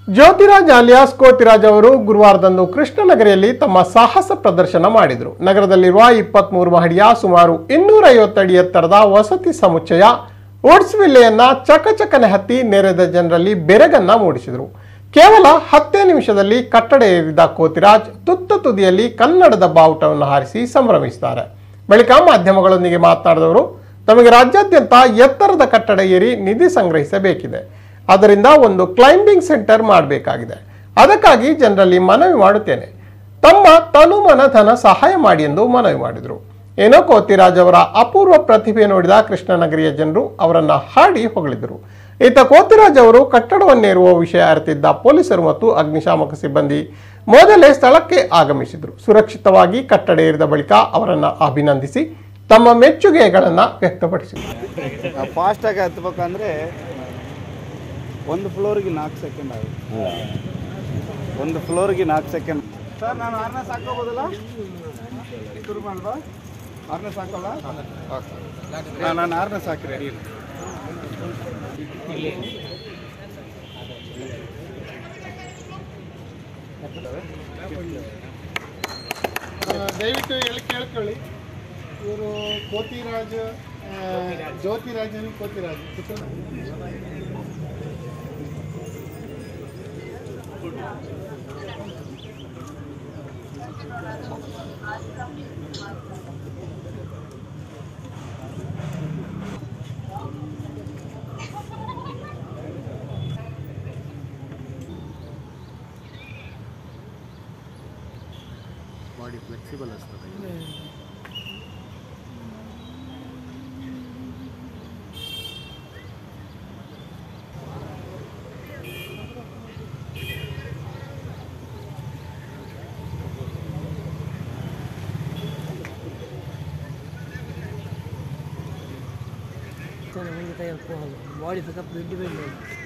Jyothiraj alias Kothiraj ಅವರು ಗುರುವಾರದಂದು ಕೃಷ್ಣನಗರಿಯಲ್ಲಿ ತಮ್ಮ ಸಾಹಸ ಪ್ರದರ್ಶನ ಮಾಡಿದರು ನಗರದಲ್ಲಿರುವ ಇಪ್ಪತ್ಮೂರು ಮಹಡಿಯ ಸುಮಾರು ಇನ್ನೂರೈವತ್ತು ಅಡಿ ಎತ್ತರದ ವಸತಿ ಸಮುಚ್ಚಯ ಓಟ್ಸ್ ವಿಲ್ಲೆಯನ್ನ ಚಕಚಕನೆ ಹತ್ತಿ ನೆರೆದ ಜನರಲ್ಲಿ ಬೆರಗನ್ನ ಮೂಡಿಸಿದರು ಕೇವಲ ಹತ್ತೇ ನಿಮಿಷದಲ್ಲಿ ಕಟ್ಟಡ ಏರಿದ ಕೋತಿರಾಜ್ ತುತ್ತ ತುದಿಯಲ್ಲಿ ಕನ್ನಡದ ಬಾವುಟವನ್ನು ಹಾರಿಸಿ ಸಂಭ್ರಮಿಸಿದ್ದಾರೆ ಬಳಿಕ ಮಾಧ್ಯಮಗಳೊಂದಿಗೆ ಮಾತನಾಡಿದವರು ತಮಗೆ ರಾಜ್ಯಾದ್ಯಂತ ಎತ್ತರದ ಕಟ್ಟಡ ಏರಿ ನಿಧಿ ಸಂಗ್ರಹಿಸಬೇಕಿದೆ ಅದರಿಂದ ಒಂದು ಕ್ಲೈಂಬಿಂಗ್ ಸೆಂಟರ್ ಮಾಡಬೇಕಾಗಿದೆ ಅದಕ್ಕಾಗಿ ಜನರಲ್ಲಿ ಮನವಿ ಮಾಡುತ್ತೇನೆ ತಮ್ಮ ತನುಮನ ಧನ ಸಹಾಯ ಮಾಡಿ ಎಂದು ಮನವಿ ಮಾಡಿದರು ಏನೋ ಕೋತಿರಾಜ್ ಅವರ ಅಪೂರ್ವ ಪ್ರತಿಭೆ ನೋಡಿದ ಕೃಷ್ಣನಗರಿಯ ಜನರು ಅವರನ್ನ ಹಾಡಿ ಹೊಗಳಿದರು ಈತ ಕೋತಿರಾಜ್ ಅವರು ಕಟ್ಟಡವನ್ನೇರುವ ವಿಷಯ ಅರಿತಿದ್ದ ಪೊಲೀಸರು ಮತ್ತು ಅಗ್ನಿಶಾಮಕ ಸಿಬ್ಬಂದಿ ಮೊದಲೇ ಸ್ಥಳಕ್ಕೆ ಆಗಮಿಸಿದರು ಸುರಕ್ಷಿತವಾಗಿ ಕಟ್ಟಡ ಏರಿದ ಬಳಿಕ ಅವರನ್ನ ಅಭಿನಂದಿಸಿ ತಮ್ಮ ಮೆಚ್ಚುಗೆಗಳನ್ನ ವ್ಯಕ್ತಪಡಿಸಿದರು ಫಾಸ್ಟಾಗಿ ಹತ್ಬೇಕಂದ್ರೆ ಒಂದು ಫ್ಲೋರಿಗೆ ನಾಲ್ಕು ಸೆಕೆಂಡ್ ಆಗುತ್ತೆ ಒಂದು ಫ್ಲೋರಿಗೆ ನಾಲ್ಕು ಸೆಕೆಂಡ್ ಸರ್ ನಾನು ಆರ್ನೆಸ್ ಹಾಕೋಬೋದಲ್ಲ ಶುರು ಮಾಡಲ್ವಾ ಆರ್ನೆಸ್ ಹಾಕೋಲ್ಲ ಓಕೆ ನಾನು ಆರ್ನೆಸ್ ಹಾಕಿ ರೆಡಿ ದಯವಿಟ್ಟು ಹೇಳಿ ಕೇಳ್ಕೊಳ್ಳಿ ಇವರು ಕೋತಿರಾಜ್ ಆ, ಜ್ಯೋತಿರಾಜ್ ಕೋತಿರಾಜ್ ಬಾಡಿ ಫ್ಲೆಕ್ಸಿಬಲ್ असतं म्हणजे तयार बॉडी सगळं डिपेंड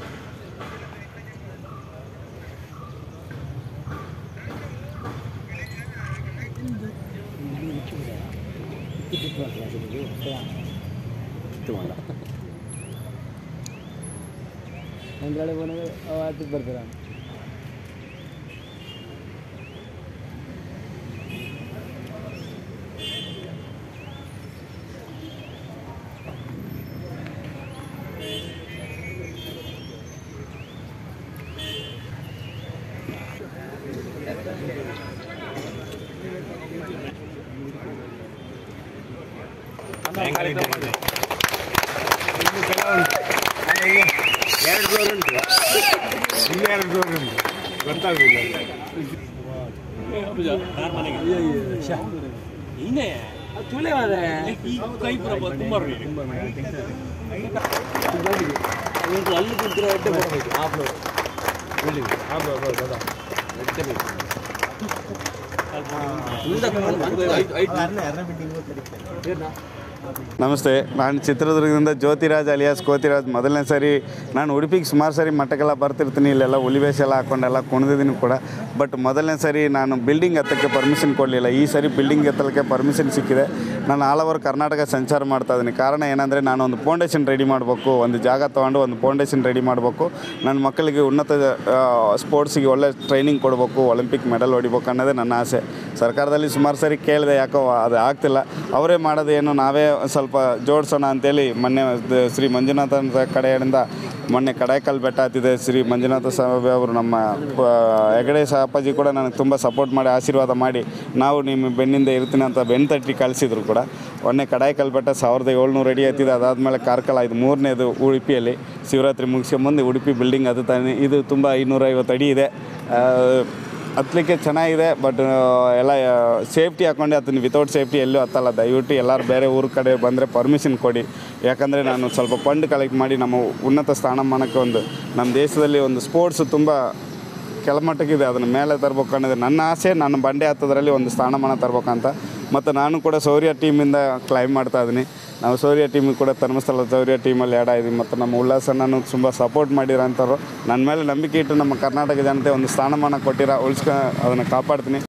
ಒಂದ್ರೊಳಗೆ ಬಂದರೆ ಅದಕ್ಕೆ ಬರ್ತಾರೆ ಎರಡು ಫ್ಲೋರ್ ಉಂಟು ಇನ್ನೂ ಎರಡು ಫ್ಲೋರ್ ಉಂಟು ಗೊತ್ತಾಗುದಿಲ್ಲ ಚೂಲೆ ಮಾರೆ ಅಲ್ಲಿ ಕುಂತಿರೋ ಅಡ್ಡೆ ಬರಬೇಕು ಆ ಫ್ಲೋರ್ ನಮಸ್ತೆ ನಾನು ಚಿತ್ರದುರ್ಗದಿಂದ ಜ್ಯೋತಿರಾಜ್ ಅಲಿಯಾಸ್ ಕೋತಿರಾಜ್ ಮೊದಲನೇ ಸರಿ ನಾನು ಉಡುಪಿಗೆ ಸುಮಾರು ಸರಿ ಮಠಕ್ಕೆಲ್ಲ ಬರ್ತಿರ್ತೀನಿ ಇಲ್ಲೆಲ್ಲ ಹುಲಿವೇಷ ಎಲ್ಲ ಹಾಕೊಂಡೆಲ್ಲ ಕುಣಿದಿದ್ದೀನಿ ಕೂಡ ಬಟ್ ಮೊದಲನೇ ಸರಿ ನಾನು ಬಿಲ್ಡಿಂಗ್ ಹತ್ತಕ್ಕೆ ಪರ್ಮಿಷನ್ ಕೊಡಲಿಲ್ಲ ಈ ಸರಿ ಬಿಲ್ಡಿಂಗ್ ಎತ್ತಲಿಕ್ಕೆ ಪರ್ಮಿಷನ್ ಸಿಕ್ಕಿದೆ ನಾನು ಆಲ್ ಓವರ್ ಕರ್ನಾಟಕ ಸಂಚಾರ ಮಾಡ್ತಾ ಇದ್ದೀನಿ ಕಾರಣ ಏನಂದರೆ ನಾನು ಒಂದು ಫೌಂಡೇಶನ್ ರೆಡಿ ಮಾಡಬೇಕು ಒಂದು ಜಾಗ ತೊಗೊಂಡು ಒಂದು ಫೌಂಡೇಶನ್ ರೆಡಿ ಮಾಡಬೇಕು ನನ್ನ ಮಕ್ಕಳಿಗೆ ಉನ್ನತ ಸ್ಪೋರ್ಟ್ಸಿಗೆ ಒಳ್ಳೆ ಟ್ರೈನಿಂಗ್ ಕೊಡಬೇಕು ಒಲಿಂಪಿಕ್ ಮೆಡಲ್ ಹೊಡಿಬೇಕು ಅನ್ನೋದೇ ನನ್ನ ಆಸೆ ಸರ್ಕಾರದಲ್ಲಿ ಸುಮಾರು ಸರಿ ಕೇಳಿದೆ ಯಾಕೋ ಅದು ಆಗ್ತಿಲ್ಲ ಅವರೇ ಮಾಡೋದು ಏನು ನಾವೇ ಸ್ವಲ್ಪ ಜೋಡಿಸೋಣ ಅಂತೇಳಿ ಮೊನ್ನೆ ದ- ಶ್ರೀ ಮಂಜುನಾಥ ಅಂತ ಕಡೆಯಿಂದ ಮೊನ್ನೆ ಕಡಾಯ್ಕಲ್ ಬೆಟ್ಟ ಹತ್ತಿದೆ ಶ್ರೀ ಮಂಜುನಾಥ ಸ್ವಾಮಿ ಅವರು ನಮ್ಮ ಪ- ಹೆಗಡೆ ಸಾಪಾಜಿ ಕೂಡ ನನಗೆ ತುಂಬ ಸಪೋರ್ಟ್ ಮಾಡಿ ಆಶೀರ್ವಾದ ಮಾಡಿ ನಾವು ನಿಮ್ಮ ಬೆನ್ನಿಂದ ಇರ್ತೀನಿ ಅಂತ ಬೆನ್ನು ತಟ್ಟಿ ಕಳಿಸಿದ್ರು ಕೂಡ ಮೊನ್ನೆ ಕಡಾಯ್ಕಲ್ ಬೆಟ್ಟ ಸಾವಿರದ ಏಳ್ನೂರು ಅಡಿ ಹತ್ತಿದೆ ಅದಾದಮೇಲೆ ಕಾರ್ಕಳ ಇದು ಮೂರನೇದು ಉಡುಪಿಯಲ್ಲಿ ಶಿವರಾತ್ರಿ ಮುಗಿಸ್ಕೊಂಬಂದು ಉಡುಪಿ ಬಿಲ್ಡಿಂಗ್ ಹತ್ತುತ್ತಾನೆ ಇದು ತುಂಬ ಐನೂರೈವತ್ತು ಅಡಿ ಇದೆ ಆ, ಹತ್ತಲಿಕ್ಕೆ ಚೆನ್ನಾಗಿದೆ ಬಟ್ ಎಲ್ಲ ಸೇಫ್ಟಿ ಹಾಕ್ಕೊಂಡೆ ಹತ್ತೀನಿ ವಿತೌಟ್ ಸೇಫ್ಟಿ ಎಲ್ಲೂ ಹತ್ತಲ್ಲ ದಯವಿಟ್ಟು ಎಲ್ಲರೂ ಬೇರೆ ಊರ ಕಡೆ ಬಂದರೆ ಪರ್ಮಿಷನ್ ಕೊಡಿ ಯಾಕಂದರೆ ನಾನು ಸ್ವಲ್ಪ ಫಂಡ್ ಕಲೆಕ್ಟ್ ಮಾಡಿ ನಮ್ಮ ಉನ್ನತ ಸ್ಥಾನಮಾನಕ್ಕೆ ಒಂದು ನಮ್ಮ ದೇಶದಲ್ಲಿ ಒಂದು ಸ್ಪೋರ್ಟ್ಸ್ ತುಂಬ ಕೆಳಮಟ್ಟಕ್ಕಿದೆ ಅದನ್ನು ಮೇಲೆ ತರ್ಬೇಕು ಅನ್ನೋದು ನನ್ನ ಆಸೆ ನನ್ನ ಬಂಡೆ ಹತ್ತದ್ರಲ್ಲಿ ಒಂದು ಸ್ಥಾನಮಾನ ತರ್ಬೇಕಂತ ಮತ್ತು ನಾನು ಕೂಡ ಶೌರ್ಯ ಟೀಮಿಂದ ಕ್ಲೈಮ್ ಮಾಡ್ತಾ ಇದ್ದೀನಿ ನಾವು ಶೌರ್ಯ ಟೀಮಿಗೆ ಕೂಡ ಧರ್ಮಸ್ಥಳ ಶೌರ್ಯ ಟೀಮಲ್ಲಿ ಆ್ಯಡ್ ಆಗಿದ್ದೀವಿ ಮತ್ತು ನಮ್ಮ ಉಲ್ಲಾಸನನ್ನು ತುಂಬ ಸಪೋರ್ಟ್ ಮಾಡಿರೋಂಥವ್ರು ನನ್ನ ಮೇಲೆ ನಂಬಿಕೆ ಇಟ್ಟು ನಮ್ಮ ಕರ್ನಾಟಕ ಜನತೆ ಒಂದು ಸ್ಥಾನಮಾನ ಕೊಟ್ಟಿರೋ ಉಳಿಸ್ಕೊ ಅದನ್ನು ಕಾಪಾಡ್ತೀನಿ